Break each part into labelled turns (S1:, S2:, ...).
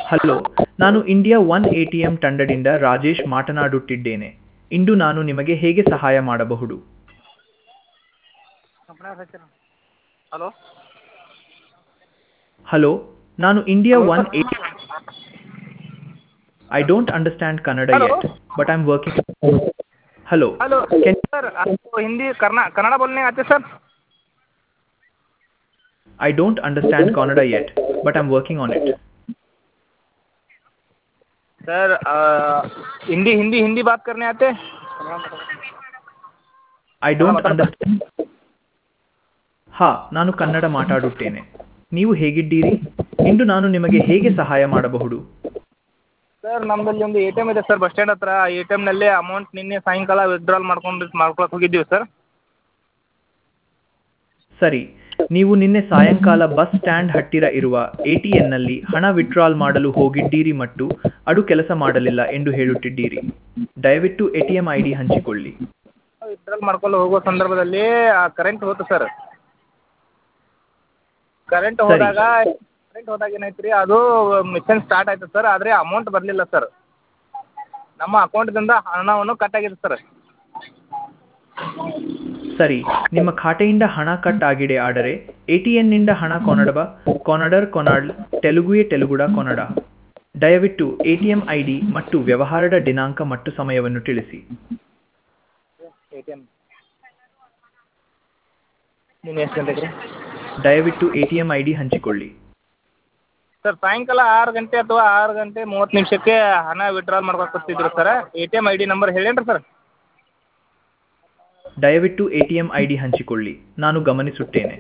S1: Hello ನಾನು India one A T M ತಂಡದಿಂದ ರಾಜೇಶ್ ಮಾತನಾಡುತ್ತಿದ್ದೇನೆ ಇಂದು ನಾನು ನಿಮಗೆ ಹೇಗೆ ಸಹಾಯ ಮಾಡಬಹುದು
S2: ಹಲೋ
S1: ಹಲೋ ನಾನು India one A I don't understand Kannada
S2: Hello?
S1: Yet but I am working hello
S2: hello
S1: Can-
S2: sir आपको हिंदी करना कन्नड़ा बोलने आते sir
S1: I don't understand Kannada yet, but I'm working on it.
S2: Sir आ, हिंदी हिंदी हिंदी बात करने आते
S1: I don't
S2: ಮಾತಾಡ್ತಾ-
S1: understand. ಹಾ ನಾನು ಕನ್ನಡ ಮಾತಾಡುತ್ತೇನೆ ನೀವು ಹೇಗಿದ್ದೀರಿ ಇಂದು ನಾನು ನಿಮಗೆ ಹೇಗೆ ಸಹಾಯ ಮಾಡಬಹುದು
S2: ಸರ್ ನಮ್ಮಲ್ಲಿ ಒಂದು ಎ ಟಿ ಎಮ್ ಇದೆ ಸರ್ ಬಸ್ ಸ್ಟ್ಯಾಂಡ್ ಹತ್ರ ಎ ಟಿ ಎಮ್ನಲ್ಲಿ ಅಮೌಂಟ್ ನಿನ್ನೆ ಸಾಯಂಕಾಲ ವಿತ್ಡ್ರಾಲ್ ಮಾಡ್ಕೊಂಡು ಮಾಡ್ಕೊಳಕ್ಕೆ ಹೋಗಿದ್ದೀವಿ ಸರ್
S1: ಸರಿ ನೀವು ನಿನ್ನೆ ಸಾಯಂಕಾಲ ಬಸ್ ಸ್ಟ್ಯಾಂಡ್ ಹತ್ತಿರ ಇರುವ ನಲ್ಲಿ ಹಣ ವಿತ್ಡ್ರಾಲ್ ಮಾಡಲು ಹೋಗಿದ್ದೀರಿ ಮತ್ತು ಅದು ಕೆಲಸ ಮಾಡಲಿಲ್ಲ ಎಂದು ಹೇಳುತ್ತಿದ್ದೀರಿ ದಯವಿಟ್ಟು ಎಟಿಎಂ ಐ ಡಿ ಹಂಚಿಕೊಳ್ಳಿ
S2: ವಿತ್ಡ್ರಾಲ್ ಮಾಡ್ಕೊಂಡು ಹೋಗೋ ಸಂದರ್ಭದಲ್ಲಿ ಕರೆಂಟ್ ಹೋಯ್ತು ಸರ್ ಕರೆಂಟ್
S1: ಸರಿ.
S2: ಹೋದಾಗ ಕರೆಂಟ್ ಹೋದಾಗ ಏನಾಯ್ತು ರೀ ಅದು ಮಿಷನ್ ಸ್ಟಾರ್ಟ್ ಆಯ್ತು ಸರ್ ಆದರೆ ಅಮೌಂಟ್ ಬರಲಿಲ್ಲ ಸರ್ ನಮ್ಮ ಅಕೌಂಟ್ದಿಂದ ಹಣವನ್ನು ಕಟ್ ಆಗಿದೆ ಸರ್
S1: ಸರಿ ನಿಮ್ಮ ಖಾತೆಯಿಂದ ಹಣ ಕಟ್ ಆಗಿದೆ ಆದರೆ ನಿಂದ ಹಣ ಕೊನಡಬ ಕೊನಡರ್ ಕೊನಾಡ್ ತೆಲುಗುಯೆ ತೆಲುಗುಡ ಕೊನಡ ದಯವಿಟ್ಟು ಎಟಿಎಂ ಐ ಡಿ ಮತ್ತು ವ್ಯವಹಾರದ ದಿನಾಂಕ ಮತ್ತು ಸಮಯವನ್ನು ತಿಳಿಸಿ
S2: ಎ ಟಿ ಎಮ್ ನೀನು ಎಷ್ಟು ಗಂಟೆಗೆ ರೀ
S1: ದಯವಿಟ್ಟು ಎಟಿಎಂ ಐ ಡಿ ಹಂಚಿಕೊಳ್ಳಿ
S2: ಸರ್ ಸಾಯಂಕಾಲ ಆರು ಗಂಟೆ ಅಥವಾ ಆರು ಗಂಟೆ ಮೂವತ್ತು ನಿಮಿಷಕ್ಕೆ ಹಣ ವಿಡ್ರಾಲ್ ಮಾಡ್ಕೊತಿದ್ರು sir A T M I D number ಹೇಳೇನ್ರಿ ಸರ್
S1: ದಯವಿಟ್ಟು ಎಟಿಎಂ ಐ ಡಿ ಹಂಚಿಕೊಳ್ಳಿ ನಾನು ಗಮನಿಸುತ್ತೇನೆ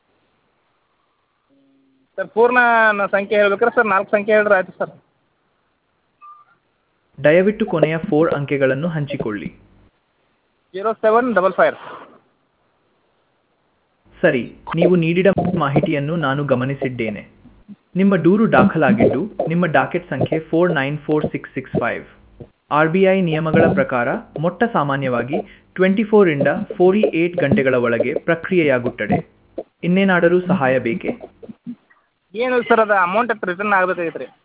S2: ಸರ್ ಪೂರ್ಣ ನ- ಸಂಖ್ಯೆ ಹೇಳ್ಬೇಕಾರೆ ಸರ್ ನಾಲ್ಕು ಸಂಖ್ಯೆ ಹೇಳಿದ್ರೆ ಆಯ್ತು ಸರ್
S1: ದಯವಿಟ್ಟು ಕೊನೆಯ ಫೋರ್ ಅಂಕೆಗಳನ್ನು ಹಂಚಿಕೊಳ್ಳಿ
S2: ಜೀರೋ ಸೆವೆನ್ ಡಬಲ್ ಫೈವ್
S1: ಸರಿ ನೀವು ನೀಡಿದ ಮಾಹಿತಿಯನ್ನು ನಾನು ಗಮನಿಸಿದ್ದೇನೆ ನಿಮ್ಮ ದೂರು ದಾಖಲಾಗಿದ್ದು ನಿಮ್ಮ ಡಾಕೆಟ್ ಸಂಖ್ಯೆ four nine four six six five R B I ನಿಯಮಗಳ ಪ್ರಕಾರ ಮೊಟ್ಟ ಸಾಮಾನ್ಯವಾಗಿ ಟ್ವೆಂಟಿ ಫೋರಿಂದ ಫೋರ್ಟಿ ಏಟ್ ಗಂಟೆಗಳ ಒಳಗೆ ಪ್ರಕ್ರಿಯೆಯಾಗುತ್ತದೆ ಇನ್ನೇನಾದರೂ ಸಹಾಯ ಬೇಕೇ
S2: ಏನು ಸರ್ ಅದು ಅಮೌಂಟ್ ರಿಟರ್ನ್ ಆಗಬೇಕಾಗಿತ್ತು ರೀ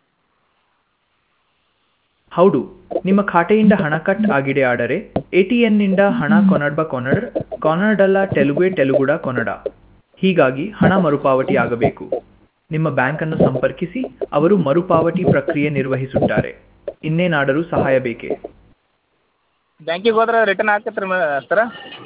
S1: ಹೌದು ನಿಮ್ಮ ಖಾತೆಯಿಂದ ಹಣ ಕಟ್ ಆಗಿದೆ ಆದರೆ ನಿಂದ ಹಣ ಕೊನಡ್ಬ ಕೊನಡ್ ಕೊನಡಲ್ಲ ತೆಲುಗುವೆ ತೆಲುಗುಡ ಕೊನಡ ಹೀಗಾಗಿ ಹಣ ಮರುಪಾವತಿ ಆಗಬೇಕು ನಿಮ್ಮ ಬ್ಯಾಂಕನ್ನು ಸಂಪರ್ಕಿಸಿ ಅವರು ಮರುಪಾವತಿ ಪ್ರಕ್ರಿಯೆ ನಿರ್ವಹಿಸುತ್ತಾರೆ ಇನ್ನೇನಾದರೂ ಸಹಾಯ ಬೇಕೇ
S2: ಬ್ಯಾಂಕಿಗೆ ಹೋದ್ರೆ ರಿಟರ್ನ್ ಆಗ್ತೈತೆ ರೀ ಸರ್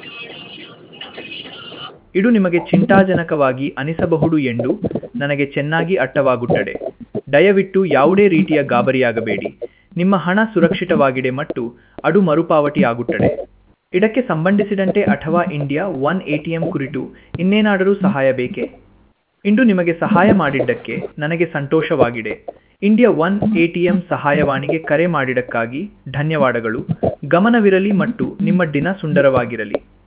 S1: ಇದು ನಿಮಗೆ ಚಿಂತಾಜನಕವಾಗಿ ಅನಿಸಬಹುದು ಎಂದು ನನಗೆ ಚೆನ್ನಾಗಿ ಅರ್ಥವಾಗುತ್ತದೆ ದಯವಿಟ್ಟು ಯಾವುದೇ ರೀತಿಯ ಗಾಬರಿಯಾಗಬೇಡಿ ನಿಮ್ಮ ಹಣ ಸುರಕ್ಷಿತವಾಗಿದೆ ಮತ್ತು ಅದು ಮರುಪಾವತಿ ಆಗುತ್ತದೆ ಇದಕ್ಕೆ ಸಂಬಂಧಿಸಿದಂತೆ ಅಥವಾ ಇಂಡಿಯಾ ಒನ್ ಎಟಿಎಂ ಕುರಿತು ಇನ್ನೇನಾದರೂ ಸಹಾಯ ಬೇಕೇ ಇಂದು ನಿಮಗೆ ಸಹಾಯ ಮಾಡಿದ್ದಕ್ಕೆ ನನಗೆ ಸಂತೋಷವಾಗಿದೆ ಇಂಡಿಯಾ ಒನ್ ಎಟಿಎಂ ಸಹಾಯವಾಣಿಗೆ ಕರೆ ಮಾಡಿದ್ದಕ್ಕಾಗಿ ಧನ್ಯವಾದಗಳು ಗಮನವಿರಲಿ ಮತ್ತು ನಿಮ್ಮ ದಿನ ಸುಂದರವಾಗಿರಲಿ